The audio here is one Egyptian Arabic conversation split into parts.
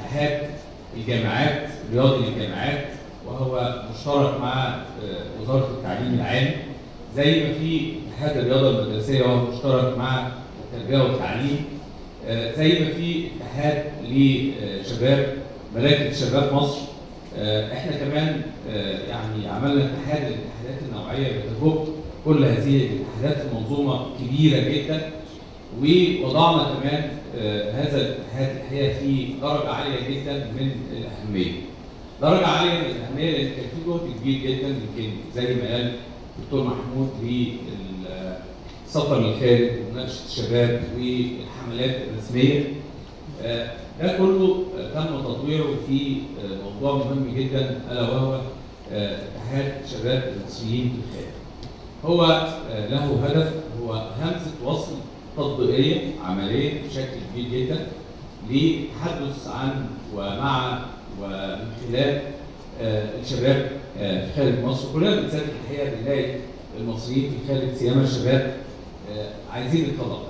اتحاد الجامعات رياضي للجامعات وهو مشترك مع آه، وزاره التعليم العالي زي ما في اتحاد الرياضه المدرسيه وهو مشترك مع التربيه والتعليم آه، زي ما في اتحاد لشباب مراكز شباب مصر آه، احنا كمان آه، يعني عملنا اتحاد الاتحادات النوعيه بتجب كل هذه الاتحادات في منظومه كبيره جدا ووضعنا كمان آه، هذا الاتحاد الحقيقه في درجه عاليه جدا من الاهميه. درجه عاليه من الاهميه لان كان في جهد كبير جدا يمكن زي ما قال الدكتور محمود للسفر للخارج ومناقشه الشباب والحملات الرسميه. آه، ده كله آه، تم تطويره في آه، موضوع مهم جدا الا وهو آه، اتحاد شباب المصريين في الخارج. هو آه، له هدف هو همزه وصل تطبيقيه عمليه بشكل كبير جدا للتحدث عن ومع ومن خلال آه، الشباب آه، في خارج مصر كلنا بنسافر الحقيقه بنلاقي المصريين في خارج سيما الشباب آه، عايزين يتطلعوا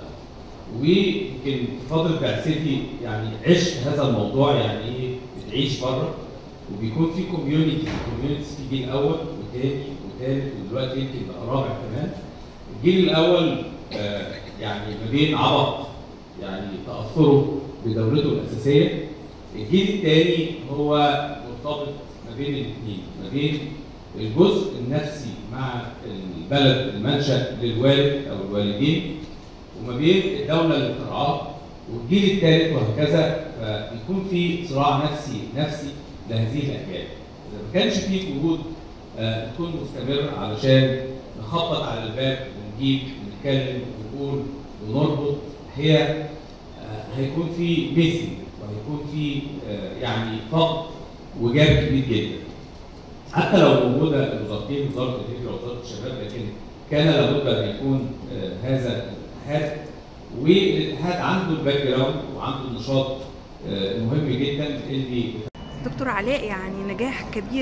ويمكن في فتره بعثتي يعني عشت هذا الموضوع يعني ايه بتعيش بره وبيكون في كوميونتي كوميونتيز في جيل اول وثاني وثالث ودلوقتي يمكن بقى رابع كمان الجيل الاول آه، يعني ما بين عبط يعني تاثره بدولته الاساسيه الجيل الثاني هو مرتبط ما بين الاثنين ما بين الجزء النفسي مع البلد المنشا للوالد او الوالدين وما بين الدوله اللي بترعاه والجيل الثالث وهكذا فبيكون في صراع نفسي نفسي لهذه الاجيال اذا ما كانش في جهود آه، تكون مستمر علشان نخبط على الباب ونجيب ونتكلم ونقول ونربط هي آه، هيكون في ميسنج وهيكون في آه، يعني فقد وجاب كبير جدا حتى لو موجوده الوزارتين وزاره الهجره ووزاره الشباب لكن كان لابد ان يكون آه، هذا الاتحاد والاتحاد عنده الباك جراوند وعنده النشاط آه، المهم جدا اللي دكتور علاء يعني نجاح كبير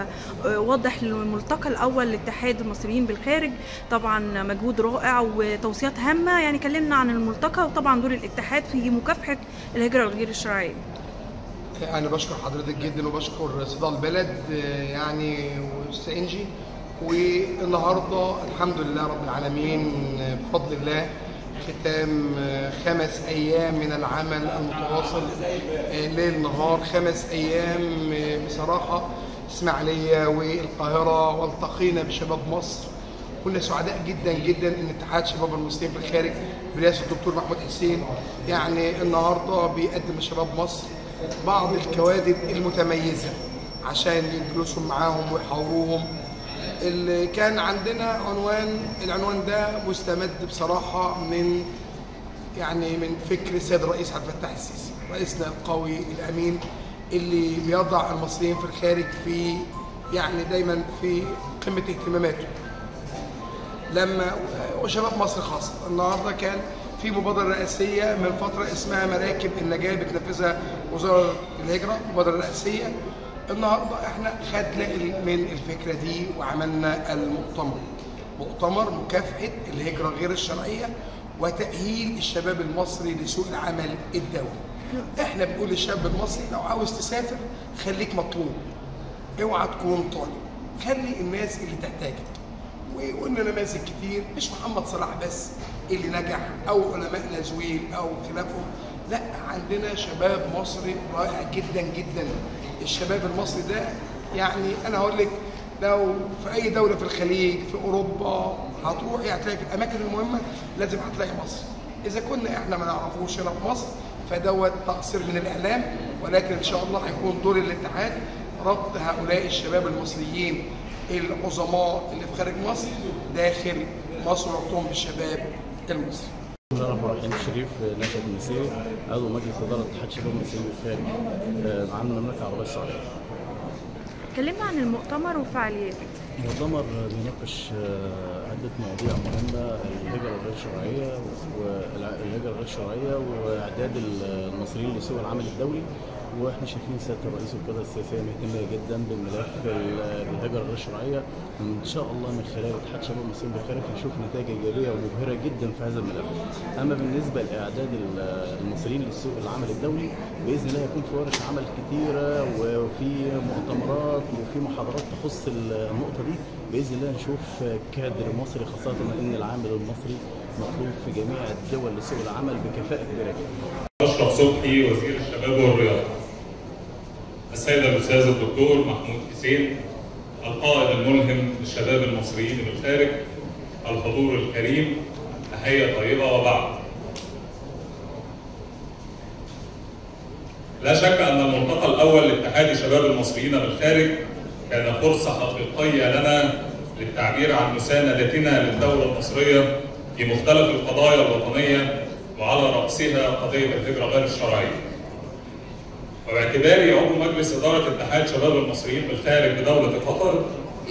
وواضح للملتقى الاول لاتحاد المصريين بالخارج طبعا مجهود رائع وتوصيات هامه يعني كلمنا عن الملتقى وطبعا دور الاتحاد في مكافحه الهجره الغير الشرعيه أنا بشكر حضرتك جدا وبشكر صدى البلد آه، يعني وأستاذ إنجي والنهارده الحمد لله رب العالمين آه، بفضل الله ختام آه، خمس أيام من العمل المتواصل آه، ليل نهار خمس أيام آه، بصراحة إسماعيلية والقاهرة والتقينا بشباب مصر كنا سعداء جدا جدا ان اتحاد شباب المسلمين في الخارج برئاسه الدكتور محمود حسين يعني النهارده بيقدم لشباب مصر بعض الكوادر المتميزه عشان يجلسوا معاهم ويحاوروهم اللي كان عندنا عنوان العنوان ده مستمد بصراحه من يعني من فكر السيد الرئيس عبد الفتاح السيسي رئيسنا القوي الامين اللي بيضع المصريين في الخارج في يعني دايما في قمه اهتماماته لما وشباب مصر خاصة النهارده كان في مبادرة رئاسية من فترة اسمها مراكب النجاة بتنفذها وزارة الهجرة مبادرة رئاسية النهارده احنا خدنا ال- من الفكرة دي وعملنا المؤتمر مؤتمر مكافحة الهجرة غير الشرعية وتأهيل الشباب المصري لسوق العمل الدولي احنا بنقول للشاب المصري لو عاوز تسافر خليك مطلوب اوعى تكون طالب خلي الناس اللي تحتاجك وقلنا نماذج كتير مش محمد صلاح بس اللي نجح او علماء نزويل او خلافهم لا عندنا شباب مصري رائع جدا جدا الشباب المصري ده يعني انا هقول لك لو في اي دوله في الخليج في اوروبا هتروحي هتلاقي في الاماكن المهمه لازم هتلاقي مصر اذا كنا احنا ما نعرفوش هنا في مصر فدوت تقصير من الاعلام ولكن ان شاء الله هيكون دور الاتحاد ربط هؤلاء الشباب المصريين العظماء اللي في خارج مصر داخل مصر وربطهم بالشباب المصري بسم الله الرحمن الرحيم الشريف ناشد النسيري عضو مجلس اداره اتحاد شباب المصريين بالخارج آه، معانا المملكه العربيه السعوديه. كلمنا عن المؤتمر وفعالياته المؤتمر بيناقش آه، عدة مواضيع مهمة الهجرة الغير شرعية والهجرة الغير شرعية وإعداد المصريين لسوق العمل الدولي واحنا شايفين سياده الرئيس والقياده السياسيه مهتميه جدا بالملف ال- الهجره الغير شرعيه وان شاء الله من خلال اتحاد شباب المصريين بالخارج هنشوف نتائج ايجابيه ومبهره جدا في هذا الملف. اما بالنسبه لاعداد ال- المصريين للسوق العمل الدولي باذن الله هيكون في ورش عمل كتيره وفي مؤتمرات وفي محاضرات تخص النقطه دي باذن الله نشوف كادر مصري خاصه ان العامل المصري مطلوب في جميع الدول لسوق العمل بكفاءه كبيره جدا. أشرف صبحي وزير الشباب والرياضة السيد الأستاذ الدكتور محمود حسين القائد الملهم للشباب المصريين بالخارج الحضور الكريم تحية طيبة وبعد لا شك أن الملتقى الأول لاتحاد شباب المصريين بالخارج كان فرصة حقيقية لنا للتعبير عن مساندتنا للدولة المصرية في مختلف القضايا الوطنية وعلى رأسها قضية الهجرة غير الشرعية. وباعتباري عضو مجلس إدارة اتحاد شباب المصريين بالخارج بدولة قطر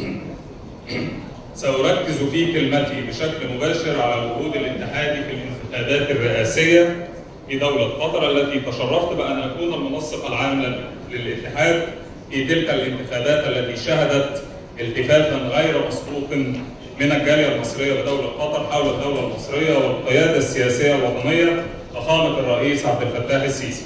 سأركز في كلمتي بشكل مباشر على الوجود الاتحادي في الانتخابات الرئاسية في دولة قطر التي تشرفت بأن أكون المنسق العام للاتحاد في تلك الانتخابات التي شهدت التفافا غير مسبوق من الجالية المصرية بدولة قطر حول الدولة المصرية والقيادة السياسية الوطنية فخامة الرئيس عبد الفتاح السيسي.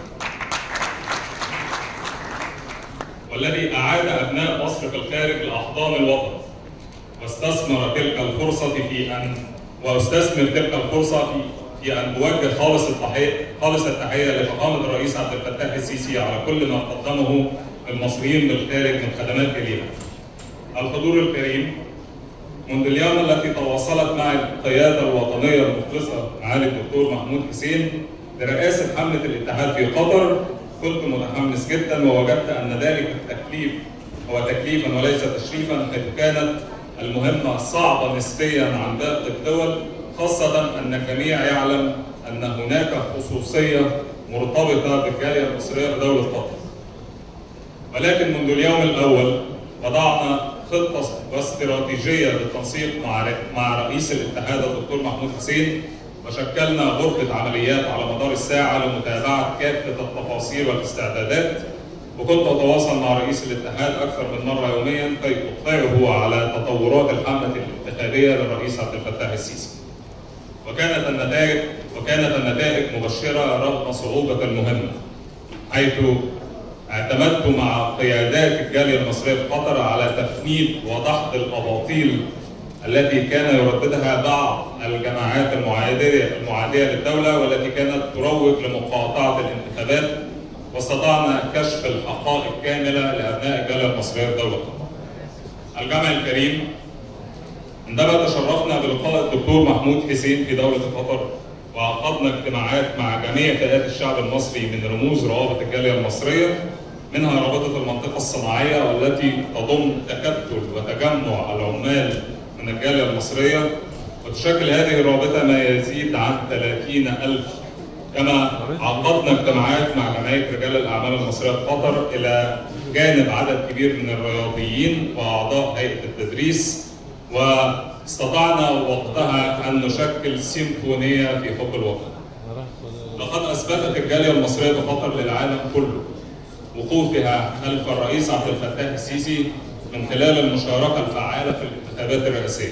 والذي أعاد أبناء مصر في الخارج لأحضان الوطن واستثمر تلك الفرصة في أن واستثمر تلك الفرصة في في أن أوجه خالص التحية خالص التحية لفخامة الرئيس عبد الفتاح السيسي على كل ما قدمه للمصريين بالخارج من خدمات جليلة. الحضور الكريم منذ اليوم التي تواصلت مع القيادة الوطنية المخلصة معالي الدكتور محمود حسين لرئاسة حملة الاتحاد في قطر كنت متحمس جدا ووجدت أن ذلك التكليف هو تكليفا وليس تشريفا حيث كانت المهمة صعبة نسبيا عن باقي الدول خاصة أن الجميع يعلم أن هناك خصوصية مرتبطة بالجالية المصرية بدولة قطر. ولكن منذ اليوم الأول وضعنا خطة واستراتيجية بالتنسيق مع مع رئيس الاتحاد الدكتور محمود حسين وشكلنا غرفة عمليات على مدار الساعة لمتابعة كافة التفاصيل والاستعدادات وكنت أتواصل مع رئيس الاتحاد أكثر من مرة يوميا كي أطلعه على تطورات الحملة الانتخابية للرئيس عبد الفتاح السيسي. وكانت النتائج وكانت النتائج مبشرة رغم صعوبة المهمة حيث اعتمدت مع قيادات الجالية المصرية في قطر على تفنيد وضحض الأباطيل التي كان يرددها بعض الجماعات المعادية المعادية للدولة والتي كانت تروج لمقاطعة الانتخابات واستطعنا كشف الحقائق كاملة لأبناء الجالية المصرية في دولة قطر. الجمع الكريم عندما تشرفنا بلقاء الدكتور محمود حسين في دولة قطر وعقدنا اجتماعات مع جميع فئات الشعب المصري من رموز روابط الجالية المصرية منها رابطة المنطقة الصناعية والتي تضم تكتل وتجمع العمال من الجالية المصرية وتشكل هذه الرابطة ما يزيد عن 30 ألف كما عقدنا اجتماعات مع جمعية رجال الأعمال المصرية في قطر إلى جانب عدد كبير من الرياضيين وأعضاء هيئة التدريس واستطعنا وقتها أن نشكل سيمفونية في حب الوطن. لقد أثبتت الجالية المصرية في قطر للعالم كله وقوفها خلف الرئيس عبد الفتاح السيسي من خلال المشاركة الفعالة في الانتخابات الرئاسية.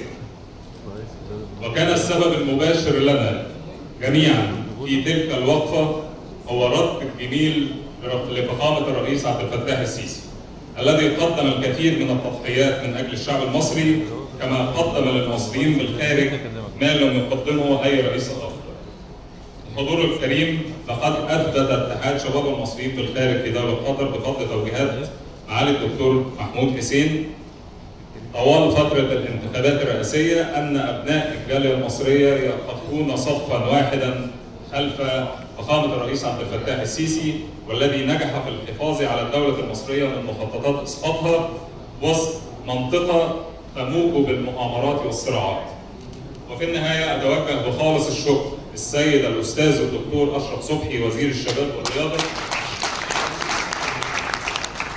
وكان السبب المباشر لنا جميعا في تلك الوقفة هو رد الجميل لفخامة الرئيس عبد الفتاح السيسي الذي قدم الكثير من التضحيات من أجل الشعب المصري كما قدم للمصريين بالخارج ما لم يقدمه أي رئيس آخر. الحضور الكريم لقد أثبت اتحاد شباب المصريين بالخارج في دولة قطر بفضل توجيهات معالي الدكتور محمود حسين طوال فترة الانتخابات الرئاسية أن أبناء الجالية المصرية يقفون صفا واحدا خلف فخامة الرئيس عبد الفتاح السيسي والذي نجح في الحفاظ على الدولة المصرية من مخططات إسقاطها وسط منطقة تموج بالمؤامرات والصراعات. وفي النهاية أتوجه بخالص الشكر للسيد الأستاذ الدكتور أشرف صبحي وزير الشباب والرياضة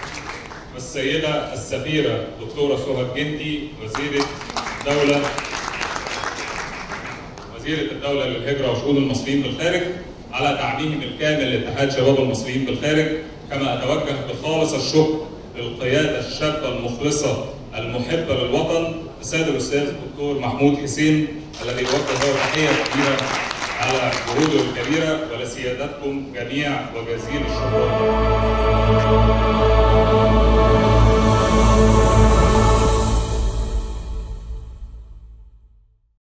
والسيدة السفيرة دكتورة سهى الجندي وزيرة دولة وزيره الدوله للهجره وشؤون المصريين بالخارج على دعمهم الكامل لاتحاد شباب المصريين بالخارج كما اتوجه بخالص الشكر للقياده الشابه المخلصه المحبه للوطن السيد الاستاذ الدكتور محمود حسين الذي يوجه له تحيه كبيره على جهوده الكبيره ولسيادتكم جميع وجزيل الشكر